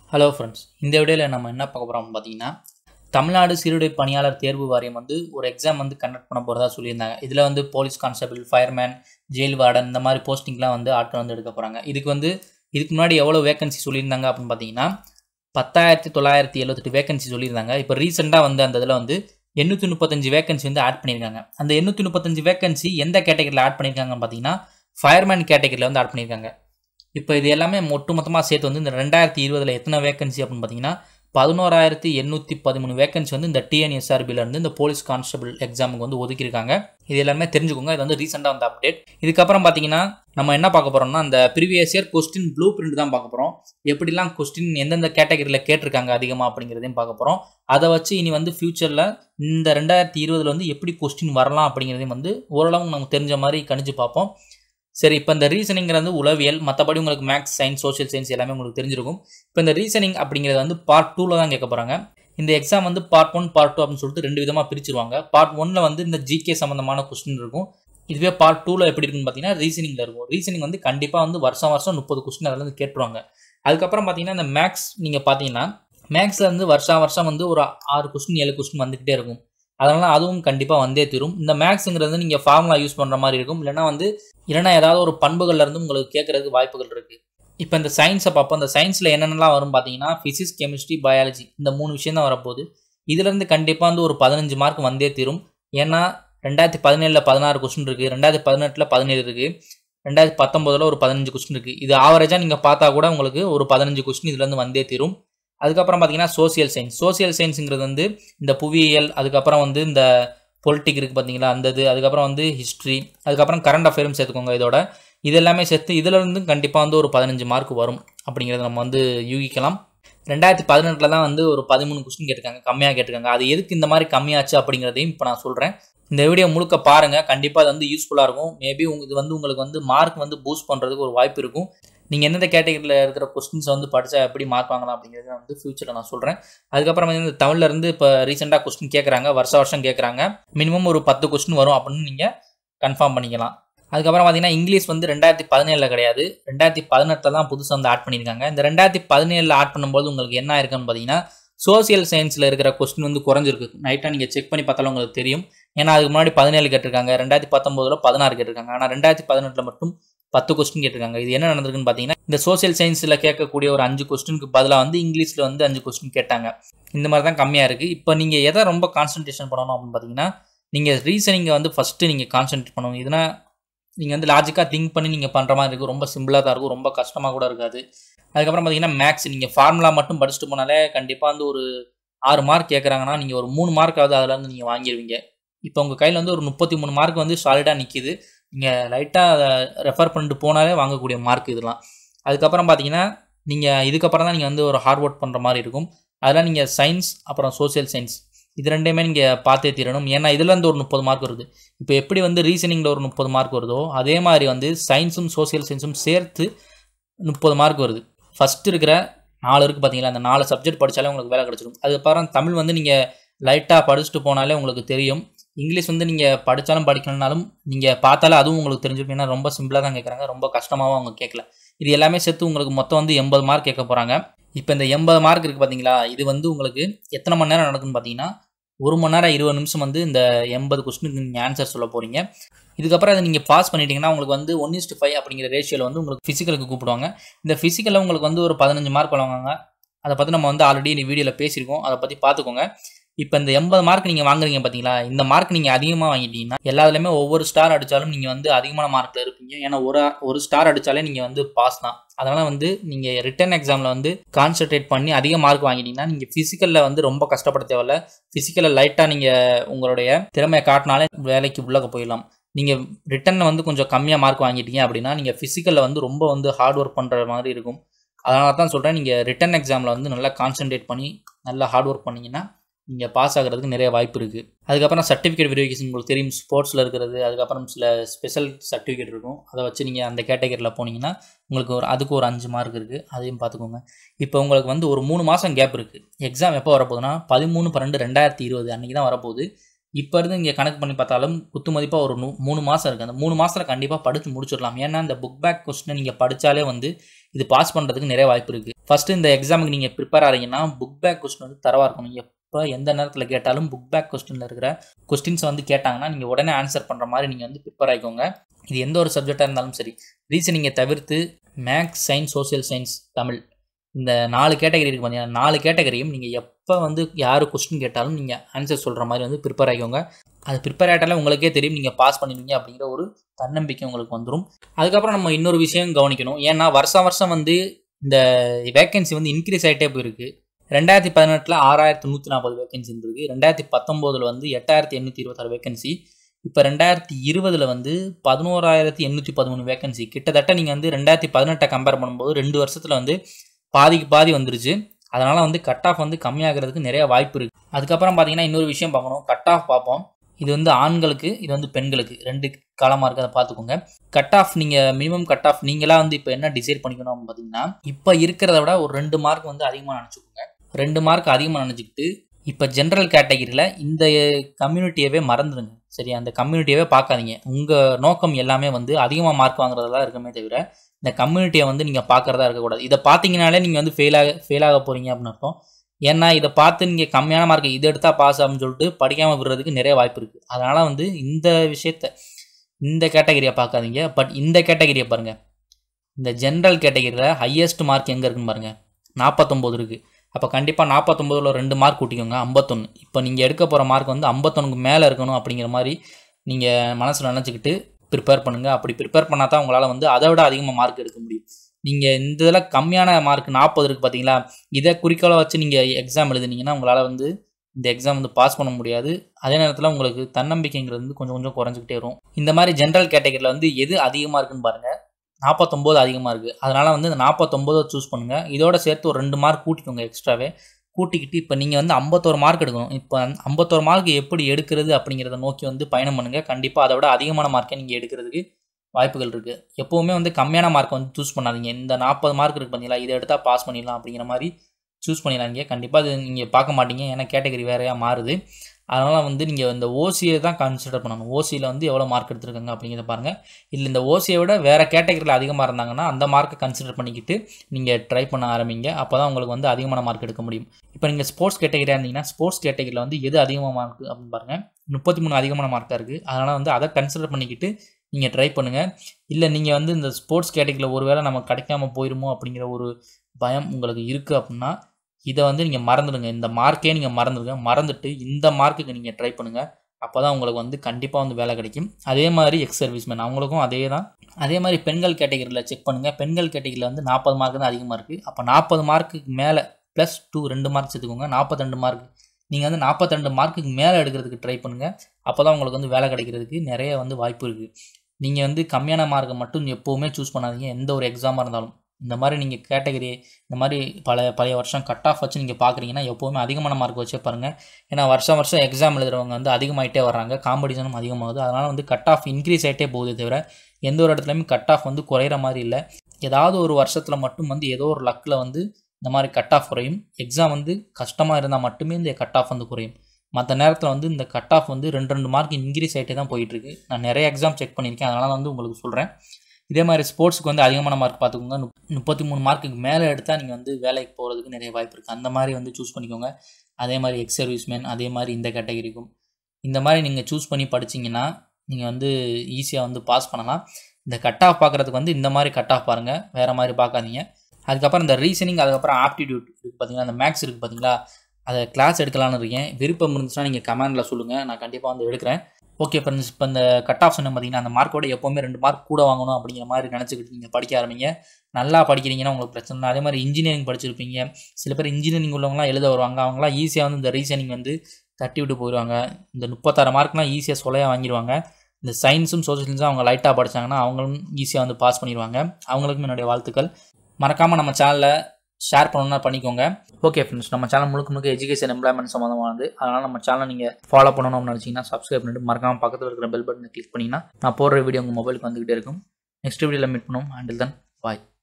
hello friends இந்த வீடியோவில் நம்ம என்ன பார்க்க போகிறோம் பார்த்தீங்கன்னா தமிழ்நாடு சீருடை பணியாளர் தேர்வு வாரியம் வந்து ஒரு எக்ஸாம் வந்து கண்டக்ட் பண்ண போகிறதா சொல்லியிருந்தாங்க இதில் வந்து police constable fireman jail warden இந்த மாதிரி போஸ்டிங்லாம் வந்து ஆட்கள் வந்து எடுக்க போகிறாங்க இதுக்கு வந்து இதுக்கு முன்னாடி எவ்வளோ வேகன்சி சொல்லியிருந்தாங்க அப்படின்னு பார்த்தீங்கன்னா பத்தாயிரத்தி தொள்ளாயிரத்தி எழுபத்தெட்டு வேகன்சி சொல்லியிருந்தாங்க இப்போ ரீசெண்டாக வந்து அந்த இதில் வந்து எண்ணூற்றி முப்பத்தஞ்சு வேகன்சி வந்து ஆட் பண்ணியிருக்காங்க அந்த எண்ணூற்றி முப்பத்தஞ்சு வேகன்சி எந்த கேட்டகரியில் ஆட் பண்ணியிருக்காங்கன்னு பார்த்தீங்கன்னா ஃபயர்மேன் கேட்டகரியில் வந்து ஆட் பண்ணியிருக்காங்க இப்போ இது எல்லாமே ஒட்டு மொத்தமாக சேர்த்து வந்து இந்த ரெண்டாயிரத்தி இருபதில் எத்தனை வேகன்சி அப்படின்னு பார்த்தீங்கன்னா பதினோராயிரத்தி எண்ணூற்றி பதிமூணு வேகன்சி வந்து இந்த டிஎன்எஸ்ஆர்பிலேருந்து இந்த போலீஸ் கான்ஸ்டபிள் எக்ஸாமுக்கு வந்து ஒதுக்கியிருக்காங்க இது எல்லாமே தெரிஞ்சுக்கோங்க இது வந்து ரீசெண்டாக வந்த அப்டேட் இதுக்கப்புறம் பார்த்தீங்கன்னா நம்ம என்ன பார்க்க போகிறோம்னா அந்த previous year question blueprint தான் பார்க்க போகிறோம் எப்படிலாம் கொஸ்டின் எந்தெந்த கேட்டகரியில் கேட்டிருக்காங்க அதிகமாக அப்படிங்கிறதையும் பார்க்க போகிறோம் அதை வச்சு இனி வந்து ஃப்யூச்சரில் இந்த ரெண்டாயிரத்தி இருபதில் வந்து எப்படி கொஸ்டின் வரலாம் அப்படிங்கிறதையும் வந்து ஓரளவு நமக்கு தெரிஞ்ச மாதிரி கணிச்சு பார்ப்போம் சரி இப்போ இந்த ரீசனிங்கிறது உளவியல் மற்றபடி உங்களுக்கு மேக்ஸ் சயின்ஸ் சோஷியல் சயின்ஸ் எல்லாமே உங்களுக்கு தெரிஞ்சிருக்கும் இப்போ இந்த ரீசனிங் அப்படிங்கிறது வந்து பார்ட் டூவில் தான் கேட்க போகிறாங்க இந்த எக்ஸாம் வந்து பார்ட் ஒன் பார்ட் டூ அப்படின்னு சொல்லிட்டு ரெண்டு விதமாக பிரிச்சிருவாங்க பார்ட் ஒன்ல வந்து இந்த ஜிகே சம்மந்தமான கொஸ்டின் இருக்கும் இதுவே பார்ட் டூவில் எப்படி இருக்குன்னு பார்த்தீங்கன்னா ரீசனிங்கில் இருக்கும் ரீசனிங் வந்து கண்டிப்பாக வந்து வருஷம் வருஷம் முப்பது கொஸ்டின் அதில் வந்து கேட்டுருவாங்க அதுக்கப்புறம் பார்த்தீங்கன்னா இந்த மேக்ஸ் நீங்கள் பார்த்தீங்கன்னா மேக்ஸில் வந்து வருஷம் வருஷம் வந்து ஒரு ஆறு கொஸ்டின் ஏழு கொஸ்டின் வந்துக்கிட்டே இருக்கும் அதனால் அதுவும் கண்டிப்பாக வந்தே தரும் இந்த மேக்ஸுங்கிறது நீங்கள் ஃபார்முலா யூஸ் பண்ணுற மாதிரி இருக்கும் இல்லைனா வந்து இல்லைனா ஏதாவது ஒரு பண்புகள்ல இருந்து உங்களுக்கு கேட்கறதுக்கு வாய்ப்புகள் இருக்குது இப்போ இந்த சயின்ஸை பார்ப்போம் இந்த சயின்ஸில் என்னென்னலாம் வரும் பார்த்தீங்கன்னா ஃபிசிக்ஸ் கெமிஸ்ட்ரி பயாலஜி இந்த மூணு விஷயம் தான் வரப்போகுது இதுலேருந்து கண்டிப்பாக வந்து ஒரு பதினஞ்சு மார்க் வந்தே தரும் ஏன்னா ரெண்டாயிரத்தி பதினேழில் பதினாறு கொஸ்டின் இருக்குது ரெண்டாயிரத்தி பதினெட்டில் பதினேழு இருக்குது ரெண்டாயிரத்தி பத்தொம்போதில் ஒரு பதினஞ்சு கொஸ்டின் இருக்குது இது ஆவரேஜாக நீங்கள் பார்த்தா கூட உங்களுக்கு ஒரு பதினஞ்சு கொஸ்டின் இதுலேருந்து வந்தே தரும் அதுக்கப்புறம் பார்த்தீங்கன்னா சோசியல் சயின்ஸ் சோசியல் சயின்ஸுங்கிறது வந்து இந்த புவியியல் அதுக்கப்புறம் வந்து இந்த பொலிட்டிக் இருக்குது பார்த்தீங்களா அந்த இது அதுக்கப்புறம் வந்து ஹிஸ்ட்ரி அதுக்கப்புறம் கரண்ட் அஃபேரும் சேர்த்துக்கோங்க இதோட இது எல்லாமே சேர்த்து இதிலிருந்து கண்டிப்பாக வந்து ஒரு பதினஞ்சு மார்க் வரும் அப்படிங்கிறத நம்ம வந்து யூகிக்கலாம் ரெண்டாயிரத்தி பதினெட்டில் தான் வந்து ஒரு பதிமூணு கொஸ்டின் கேட்டிருக்காங்க கம்மியாக கேட்டிருக்காங்க அது எதுக்கு இந்த மாதிரி கம்மியாச்சு அப்படிங்கிறதையும் இப்போ நான் சொல்கிறேன் இந்த வீடியோ முழுக்க பாருங்கள் கண்டிப்பாக அது வந்து யூஸ்ஃபுல்லாக இருக்கும் மேபி உங்க இது வந்து உங்களுக்கு வந்து மார்க் வந்து பூஸ்ட் பண்ணுறதுக்கு ஒரு வாய்ப்பு இருக்கும் நீங்கள் எந்தெந்த கேட்டகரியில் இருக்கிற கொஸ்டின்ஸை வந்து படித்தா எப்படி மார்க் வாங்கலாம் அப்படிங்கிறது வந்து ஃபியூச்சரில் நான் சொல்கிறேன் அதுக்கப்புறம் வந்து இந்த தமிழ்லேருந்து இப்போ ரீசெண்டாக கொஸ்டின் கேட்குறாங்க வருஷ வருஷம் கேட்குறாங்க மினிமம் ஒரு பத்து கொஸ்டின் வரும் அப்படின்னு நீங்கள் கன்ஃபார்ம் பண்ணிக்கலாம் அதுக்கப்புறம் பார்த்தீங்கன்னா இங்கிலீஷ் வந்து ரெண்டாயிரத்தி பதினேழில் கிடையாது ரெண்டாயிரத்தி பதினெட்டில் தான் புதுசாக வந்து ஆட் பண்ணியிருக்காங்க இந்த ரெண்டாயிரத்தி பதினேழில் ஆட் பண்ணும்போது உங்களுக்கு என்ன இருக்குன்னு பார்த்தீங்கன்னா சோசியல் சயின்ஸில் இருக்கிற கொஸ்டின் வந்து குறைஞ்சிருக்கு நைட்டாக நீங்கள் செக் பண்ணி பார்த்தாலும் உங்களுக்கு தெரியும் ஏன்னா அதுக்கு முன்னாடி பதினேழு கேட்டிருக்காங்க ரெண்டாயிரத்தி பத்தொம்போதில் பதினாறு கேட்டிருக்காங்க ஆனால் ரெண்டாயிரத்தி பதினெட்டில் மட்டும் பத்து கொஸ்டின் கேட்டிருக்காங்க இது என்ன நடந்திருக்குன்னு பார்த்தீங்கன்னா இந்த சோசியல் சயின்ஸில் கேட்கக்கூடிய ஒரு அஞ்சு கொஸ்டினுக்கு பதிலாக வந்து இங்கிலீஷில் வந்து அஞ்சு கொஸ்டின் கேட்டாங்க இந்த மாதிரி தான் கம்மியாக இருக்குது இப்போ நீங்கள் எதை ரொம்ப கான்சன்ட்ரேஷன் பண்ணணும் அப்படின்னு பார்த்தீங்கன்னா நீங்கள் ரீசனிங்கை வந்து ஃபஸ்ட்டு நீங்கள் கான்சன்ட்ரேட் பண்ணணும் இதுனா நீங்கள் வந்து லாஜிக்காக திங்க் பண்ணி நீங்கள் பண்ணுற மாதிரி இருக்கும் ரொம்ப சிம்பிளாக தான் இருக்கும் ரொம்ப கஷ்டமாக கூட இருக்காது அதுக்கப்புறம் பார்த்தீங்கன்னா மேக்ஸ் நீங்கள் ஃபார்முலா மட்டும் படிச்சுட்டு போனாலே கண்டிப்பாக வந்து ஒரு ஆறு மார்க் கேட்குறாங்கன்னா நீங்கள் ஒரு மூணு மார்க்காவது அதில் வந்து நீங்கள் வாங்கிடுவீங்க இப்போ உங்கள் கையில் வந்து ஒரு முப்பத்தி மூணு மார்க் வந்து சாலிடாக நிற்கிது நீங்கள் லைட்டாக அதை ரெஃபர் பண்ணிட்டு போனாலே வாங்கக்கூடிய மார்க் இதெல்லாம் அதுக்கப்புறம் பார்த்தீங்கன்னா நீங்கள் இதுக்கப்புறம் தான் நீங்கள் வந்து ஒரு ஹார்ட் ஒர்க் பண்ணுற மாதிரி இருக்கும் அதெல்லாம் நீங்கள் சயின்ஸ் அப்புறம் சோசியல் சயின்ஸ் இது ரெண்டையுமே நீங்கள் பார்த்தே தீரணும் ஏன்னா இதுலேருந்து ஒரு முப்பது மார்க் வருது இப்போ எப்படி வந்து ரீசனிங்கில் ஒரு முப்பது மார்க் வருதோ அதே மாதிரி வந்து சயின்ஸும் சோசியல் சயின்ஸும் சேர்த்து முப்பது மார்க் வருது ஃபஸ்ட்டு இருக்கிற நாலு இருக்குது பார்த்தீங்களா அந்த நாலு சப்ஜெக்ட் படித்தாலே உங்களுக்கு வேலை கிடச்சிடும் அதுக்கப்புறம் தமிழ் வந்து நீங்கள் லைட்டாக படிச்சுட்டு போனாலே உங்களுக்கு தெரியும் இங்கிலீஷ் வந்து நீங்கள் படித்தாலும் படிக்கலனாலும் நீங்கள் பார்த்தாலே அதுவும் உங்களுக்கு தெரிஞ்சிருக்கும் ஏன்னா ரொம்ப சிம்பிளாக தான் கேட்குறாங்க ரொம்ப கஷ்டமாகவும் அவங்க கேட்கல இது எல்லாமே சேர்த்து உங்களுக்கு மொத்தம் வந்து எண்பது மார்க் கேட்க போகிறாங்க இப்போ இந்த எண்பது மார்க் இருக்குது பார்த்தீங்களா இது வந்து உங்களுக்கு எத்தனை மணி நேரம் நடக்குதுன்னு பார்த்தீங்கன்னா ஒரு மணி நேரம் இருபது நிமிஷம் வந்து இந்த எண்பது கொஸ்டினுக்கு நீங்கள் ஆன்சர் சொல்ல போகிறீங்க இதுக்கப்புறம் அதை நீங்கள் பாஸ் பண்ணிட்டீங்கன்னா உங்களுக்கு வந்து ஒன் இஸ்ட் ஃபைவ் அப்படிங்கிற ரேஷியோவில் வந்து உங்களுக்கு ஃபிசிக்கலுக்கு கூப்பிடுவாங்க இந்த ஃபிசிக்கலில் உங்களுக்கு வந்து ஒரு பதினஞ்சு மார்க் வழங்குவாங்க அதை பற்றி நம்ம வந்து ஆல்ரெடி இந்த வீடியோவில் பேசியிருக்கோம் அதை பற்றி பார்த்துக்கோங்க இப்போ இந்த எண்பது மார்க் நீங்கள் வாங்குறீங்க பார்த்தீங்களா இந்த மார்க் நீங்கள் அதிகமாக வாங்கிட்டீங்கன்னா எல்லாத்துலேயுமே ஒவ்வொரு ஸ்டார் அடித்தாலும் நீங்கள் வந்து அதிகமான மார்க்கில் இருப்பீங்க ஏன்னா ஒரு ஒரு ஸ்டார் அடித்தாலே நீங்கள் வந்து பாஸ் தான் அதனால் வந்து நீங்கள் ரிட்டன் எக்ஸாமில் வந்து கான்சென்ட்ரேட் பண்ணி அதிக மார்க் வாங்கிட்டீங்கன்னா நீங்கள் ஃபிசிக்கலில் வந்து ரொம்ப கஷ்டப்பட தேவையில்ல ஃபிசிக்கலில் லைட்டாக நீங்கள் உங்களுடைய திறமையை காட்டினாலே வேலைக்கு உள்ளக போயிடலாம் நீங்கள் ரிட்டனில் வந்து கொஞ்சம் கம்மியாக மார்க் வாங்கிட்டீங்க அப்படின்னா நீங்கள் ஃபிசிக்கலில் வந்து ரொம்ப வந்து ஹார்ட் ஒர்க் பண்ணுற மாதிரி இருக்கும் அதனால தான் சொல்கிறேன் நீங்கள் ரிட்டன் எக்ஸாமில் வந்து நல்லா கான்சென்ட்ரேட் பண்ணி நல்லா ஹார்ட் ஒர்க் பண்ணிங்கன்னா நீங்கள் பாஸ் ஆகிறதுக்கு நிறைய வாய்ப்பு இருக்குது அதுக்கப்புறம் சர்டிஃபிகேட் வெரிஃபிகேஷன் உங்களுக்கு தெரியும் ஸ்போர்ட்ஸில் இருக்கிறது அதுக்கப்புறம் சில ஸ்பெஷல் சர்டிஃபிகேட் இருக்கும் அதை வச்சு நீங்கள் அந்த கேட்டகரியில் போனீங்கன்னா உங்களுக்கு ஒரு அதுக்கு ஒரு அஞ்சு மார்க் இருக்குது அதையும் பார்த்துக்கோங்க இப்போ உங்களுக்கு வந்து ஒரு மூணு மாதம் கேப் இருக்குது எக்ஸாம் எப்போ வரப்போகுதுன்னா பதிமூணு பன்னெண்டு ரெண்டாயிரத்தி இருபது அன்றைக்கி தான் வரப்போகுது இப்போ இருந்து இங்கே கணக்கு பண்ணி பார்த்தாலும் குத்து மதிப்பாக ஒரு நூ மூணு மாதம் இருக்குது அந்த மூணு மாதத்தில் கண்டிப்பாக படித்து முடிச்சிடலாம் ஏன்னா இந்த புக் பேக் கொஸ்டினை நீங்கள் படித்தாலே வந்து இது பாஸ் பண்ணுறதுக்கு நிறைய வாய்ப்பு இருக்குது ஃபஸ்ட்டு இந்த எக்ஸாமுக்கு நீங்கள் ப்ரிப்பேர் ஆகிறீங்கன்னா புக் பேக் கொஸ்டின் வந்து தரவாக இருக்கணும் எப்போ எந்த நேரத்தில் கேட்டாலும் புக் பேக் கொஸ்டினில் இருக்கிற கொஸ்டின்ஸை வந்து கேட்டாங்கன்னா நீங்கள் உடனே ஆன்சர் பண்ணுற மாதிரி நீங்கள் வந்து ப்ரிப்பேர் ஆகிக்கோங்க இது எந்த ஒரு சப்ஜெக்டாக இருந்தாலும் சரி ரீசனிங்கை தவிர்த்து maths science social science Tamil இந்த நாலு கேட்டகரி இருக்குது பார்த்தீங்கன்னா நாலு கேட்டகரியும் நீங்கள் எப்போ வந்து யார் கொஸ்டின் கேட்டாலும் நீங்கள் ஆன்சர் சொல்கிற மாதிரி வந்து ப்ரிப்பேர் ஆகிக்கோங்க அது ப்ரிப்பேர் ஆகிட்டாலே உங்களுக்கே தெரியும் நீங்கள் பாஸ் பண்ணிடுவீங்க அப்படிங்கிற ஒரு தன்னம்பிக்கை உங்களுக்கு வந்துடும் அதுக்கப்புறம் நம்ம இன்னொரு விஷயம் கவனிக்கணும் ஏன்னா வருஷம் வருஷம் வந்து இந்த வேக்கன்சி வந்து இன்க்ரீஸ் ஆகிட்டே போயிருக்கு ரெண்டாயிரத்தி பதினெட்டில் ஆறாயிரத்தி நூற்றி நாற்பது வேகன்சி இருந்திருக்கு ரெண்டாயிரத்தி பத்தொம்போதில் வந்து எட்டாயிரத்தி எண்ணூற்றி இருபத்தாறு வேகன்சி இப்போ ரெண்டாயிரத்தி இருபதில் வந்து பதினோராயிரத்தி எண்ணூற்றி பதிமூணு வேகன்சி கிட்டத்தட்ட நீங்கள் வந்து ரெண்டாயிரத்தி பதினெட்டை கம்பேர் பண்ணும்போது ரெண்டு வருஷத்தில் வந்து பாதிக்கு பாதி வந்துருச்சு அதனால் வந்து கட் ஆஃப் வந்து கம்மியாகிறதுக்கு நிறைய வாய்ப்பு இருக்குது அதுக்கப்புறம் பார்த்தீங்கன்னா இன்னொரு விஷயம் பார்க்கணும் கட் ஆஃப் பார்ப்போம் இது வந்து ஆண்களுக்கு இது வந்து பெண்களுக்கு ரெண்டு காலமாக இருக்குது அதை பார்த்துக்கோங்க கட் ஆஃப் நீங்கள் மினிமம் கட் ஆஃப் நீங்களாக வந்து இப்போ என்ன டிசைட் பண்ணிக்கணும் பார்த்தீங்கன்னா இப்போ இருக்கிறத விட ஒரு ரெண்டு மார்க் வந்து அதிகமாக நினச்சிக்கோங்க ரெண்டு மார்க் அதிகமாக நினச்சிக்கிட்டு இப்போ ஜென்ரல் கேட்டகிரியில் இந்த கம்யூனிட்டியவே மறந்துடுங்க சரி அந்த கம்யூனிட்டியவே பார்க்காதீங்க உங்கள் நோக்கம் எல்லாமே வந்து அதிகமாக மார்க் வாங்குறதெல்லாம் இருக்குமே தவிர இந்த கம்யூனிட்டியை வந்து நீங்கள் பார்க்குறதா இருக்கக்கூடாது இதை பார்த்தீங்கனாலே நீங்கள் வந்து ஃபெயிலாக ஃபெயிலாக போகிறீங்க அப்படின்னு அர்த்தம் ஏன்னா இதை பார்த்து நீங்கள் கம்மியான மார்க் இது எடுத்தால் பாஸ் ஆகும்னு சொல்லிட்டு படிக்காமல் விடுறதுக்கு நிறைய வாய்ப்பு இருக்குது அதனால் வந்து இந்த விஷயத்த இந்த கேட்டகரியை பார்க்காதீங்க பட் இந்த கேட்டகரியை பாருங்கள் இந்த ஜென்ரல் கேட்டகரியில் ஹையஸ்ட் மார்க் எங்கே இருக்குன்னு பாருங்கள் நாற்பத்தொம்போது இருக்குது அப்போ கண்டிப்பாக நாற்பத்தொம்போதில் ரெண்டு மார்க் கூட்டிக்கோங்க ஐம்பத்தொன்று இப்போ நீங்கள் எடுக்க போகிற மார்க் வந்து ஐம்பத்தொன்னுக்கு மேலே இருக்கணும் அப்படிங்கிற மாதிரி நீங்கள் மனசில் நினச்சிக்கிட்டு ப்ரிப்பேர் பண்ணுங்கள் அப்படி ப்ரிப்பேர் பண்ணால் தான் உங்களால் வந்து அதை விட அதிகமாக மார்க் எடுக்க முடியும் நீங்கள் இந்த இதில் கம்மியான மார்க் நாற்பது இருக்குது பார்த்தீங்களா இதை குறிக்கோளை வச்சு நீங்கள் எக்ஸாம் எழுதுனீங்கன்னா உங்களால் வந்து இந்த எக்ஸாம் வந்து பாஸ் பண்ண முடியாது அதே நேரத்தில் உங்களுக்கு தன்னம்பிக்கைங்கிறது வந்து கொஞ்சம் கொஞ்சம் குறைஞ்சிக்கிட்டே வரும் இந்த மாதிரி ஜென்ரல் கேட்டகரியில் வந்து எது அதிகமாக இருக்குன்னு பாருங்கள் நாற்பத்தொம்போது அதிகமாக இருக்குது அதனால் வந்து இந்த நாற்பத்தொம்போதை சூஸ் பண்ணுங்கள் இதோட சேர்த்து ஒரு ரெண்டு மார்க் கூட்டிக்கோங்க எக்ஸ்ட்ராவே கூட்டிக்கிட்டு இப்போ நீங்கள் வந்து ஐம்பத்தோரு மார்க் எடுக்கணும் இப்போ ஐம்பத்தோரு மார்க் எப்படி எடுக்கிறது அப்படிங்கிறத நோக்கி வந்து பயணம் பண்ணுங்கள் கண்டிப்பாக அதை விட அதிகமான மார்க்கை நீங்கள் எடுக்கிறதுக்கு வாய்ப்புகள் இருக்குது எப்போவுமே வந்து கம்மியான மார்க் வந்து சூஸ் பண்ணாதீங்க இந்த நாற்பது மார்க் இருக்குது பார்த்தீங்களா இதை எடுத்தால் பாஸ் பண்ணிடலாம் அப்படிங்கிற மாதிரி சூஸ் பண்ணிடலாங்க கண்டிப்பாக அது நீங்கள் பார்க்க மாட்டீங்க ஏன்னா கேட்டகரி வேறையாக மாறுது அதனால் வந்து நீங்கள் இந்த ஓசியை தான் கன்சிடர் பண்ணணும் ஓசியில் வந்து எவ்வளோ மார்க் எடுத்திருக்காங்க அப்படிங்கிறத பாருங்கள் இல்லை இந்த ஓசியை விட வேறு கேட்டகரியில் அதிகமாக இருந்தாங்கன்னா அந்த மார்க்கை கன்சிடர் பண்ணிக்கிட்டு நீங்கள் ட்ரை பண்ண ஆரம்பிங்க அப்போ தான் உங்களுக்கு வந்து அதிகமான மார்க் எடுக்க முடியும் இப்போ நீங்கள் ஸ்போர்ட்ஸ் கேட்டகரியாக இருந்தீங்கன்னா ஸ்போர்ட்ஸ் கேட்டகரியில் வந்து எது அதிகமாக மார்க் அப்படின்னு பாருங்கள் முப்பத்தி மூணு அதிகமான மார்க்காக இருக்குது அதனால் வந்து அதை கன்சிடர் பண்ணிக்கிட்டு நீங்கள் ட்ரை பண்ணுங்கள் இல்லை நீங்கள் வந்து இந்த ஸ்போர்ட்ஸ் கேட்டகரியில் ஒருவேளை நம்ம கிடைக்காம போயிருமோ அப்படிங்கிற ஒரு பயம் உங்களுக்கு இருக்குது அப்படின்னா இதை வந்து நீங்கள் மறந்துடுங்க இந்த மார்க்கே நீங்கள் மறந்துடுங்க மறந்துட்டு இந்த மார்க்குக்கு நீங்கள் ட்ரை பண்ணுங்கள் அப்போ தான் உங்களுக்கு வந்து கண்டிப்பாக வந்து வேலை கிடைக்கும் அதே மாதிரி எக்ஸ் சர்வீஸ்மேன் அவங்களுக்கும் அதே தான் அதே மாதிரி பெண்கள் கேட்டகரியில் செக் பண்ணுங்கள் பெண்கள் கேட்டகரியில் வந்து நாற்பது மார்க் தான் அதிகமாக இருக்குது அப்போ நாற்பது மார்க்குக்கு மேலே ப்ளஸ் டூ ரெண்டு மார்க் சேர்த்துக்கோங்க நாற்பத்தெண்டு மார்க் நீங்கள் வந்து நாற்பத்தெண்டு மார்க்குக்கு மேலே எடுக்கிறதுக்கு ட்ரை பண்ணுங்கள் அப்போ தான் உங்களுக்கு வந்து வேலை கிடைக்கிறதுக்கு நிறைய வந்து வாய்ப்பு இருக்குது நீங்கள் வந்து கம்மியான மார்க்கை மட்டும் எப்போவுமே சூஸ் பண்ணாதீங்க எந்த ஒரு எக்ஸாமாக இருந்தாலும் இந்த மாதிரி நீங்கள் கேட்டகரி இந்த மாதிரி பல பழைய வருஷம் கட் ஆஃப் வச்சு நீங்கள் பார்க்குறீங்கன்னா எப்போவுமே அதிகமான மார்க் வச்சே பாருங்கள் ஏன்னா வருஷம் வருஷம் எக்ஸாம் எழுதுறவங்க வந்து அதிகமாகிட்டே வர்றாங்க காம்படிஷனும் அதிகமாகுது அதனால் வந்து கட் ஆஃப் இன்க்ரீஸ் ஆகிட்டே போகுதே தவிர எந்த ஒரு இடத்துலையுமே கட் ஆஃப் வந்து குறையிற மாதிரி இல்லை ஏதாவது ஒரு வருஷத்தில் மட்டும் வந்து ஏதோ ஒரு லக்கில் வந்து இந்த மாதிரி கட் ஆஃப் குறையும் எக்ஸாம் வந்து கஷ்டமாக இருந்தால் மட்டுமே இந்த கட் ஆஃப் வந்து குறையும் மற்ற நேரத்தில் வந்து இந்த கட் ஆஃப் வந்து ரெண்டு ரெண்டு மார்க் இன்க்ரீஸ் ஆகிட்டே தான் போயிட்டுருக்கு நான் நிறைய எக்ஸாம் செக் பண்ணியிருக்கேன் அதனால் வந்து உங்களுக்கு சொல்கிறேன் இதே மாதிரி ஸ்போர்ட்ஸுக்கு வந்து அதிகமான மார்க் பார்த்துக்கோங்க முப்பத்தி மூணு மார்க்குக்கு மேலே எடுத்தால் நீங்கள் வந்து வேலைக்கு போகிறதுக்கு நிறைய வாய்ப்பு இருக்குது அந்த மாதிரி வந்து சூஸ் பண்ணிக்கோங்க அதே மாதிரி எக்ஸ் சர்வீஸ்மேன் அதே மாதிரி இந்த கேட்டகரிக்கும் இந்த மாதிரி நீங்கள் சூஸ் பண்ணி படிச்சிங்கன்னா நீங்கள் வந்து ஈஸியாக வந்து பாஸ் பண்ணலாம் இந்த கட் ஆஃப் பார்க்குறதுக்கு வந்து இந்த மாதிரி கட் ஆஃப் பாருங்கள் வேறு மாதிரி பார்க்காதீங்க அதுக்கப்புறம் இந்த ரீசனிங் அதுக்கப்புறம் ஆப்டிடியூட் இருக்குது பார்த்தீங்களா அந்த மேக்ஸ் இருக்குது பார்த்தீங்களா அதை கிளாஸ் எடுக்கலான்னு இருக்கேன் விருப்பம் இருந்துச்சுன்னா நீங்கள் கமெண்டில் சொல்லுங்கள் நான் கண்டிப்பாக வந்து எடுக்கிறேன் ஓகே ஃப்ரெண்ட்ஸ் இப்போ இந்த கட் ஆஃப் சொன்ன பார்த்தீங்கன்னா அந்த மார்க்கோட எப்போவுமே ரெண்டு மார்க் கூட வாங்கணும் அப்படிங்கிற மாதிரி நினச்சிக்கிட்டு நீங்கள் படிக்க ஆரம்பிங்க நல்லா படிக்கிறீங்கன்னா உங்களுக்கு பிரச்சனை இல்லை அதே மாதிரி இன்ஜினியரிங் படிச்சிருப்பீங்க சில பேர் இன்ஜினியரிங் உள்ளவங்களாம் எழுத வருவாங்க அவங்களாம் ஈஸியாக வந்து இந்த ரீசனிங் வந்து தட்டி விட்டு போயிடுவாங்க இந்த முப்பத்தாறு மார்க்லாம் ஈஸியாக சொல்லையாக வாங்கிடுவாங்க இந்த சயின்ஸும் சோசியல் சயின்ஸும் அவங்க லைட்டாக படித்தாங்கன்னா அவங்களும் ஈஸியாக வந்து பாஸ் பண்ணிடுவாங்க அவங்களுக்கும் என்னுடைய வாழ்த்துக்கள் மறக்காமல் நம்ம சேனலில் ஷேர் பண்ணணும்னா பண்ணிக்கோங்க ஓகே ஃப்ரெண்ட்ஸ் நம்ம சேனல் முழுக்க முழுக்க எஜுகேஷன் எம்ப்ளாய்மெண்ட் சம்மந்தமானது அதனால் நம்ம சேனலை நீங்கள் ஃபாலோ பண்ணணும்னு நினச்சிங்கன்னா சப்ஸ்கிரைப் பண்ணிட்டு மறக்காமல் பக்கத்தில் இருக்கிற பெல் பட்டனை கிளிக் பண்ணிங்கன்னா நான் போடுற வீடியோ உங்கள் மொபைலுக்கு வந்துகிட்டே இருக்கும் நெக்ஸ்ட் வீடியோவில் மீட் பண்ணுவோம் அண்டில் தன் பாய்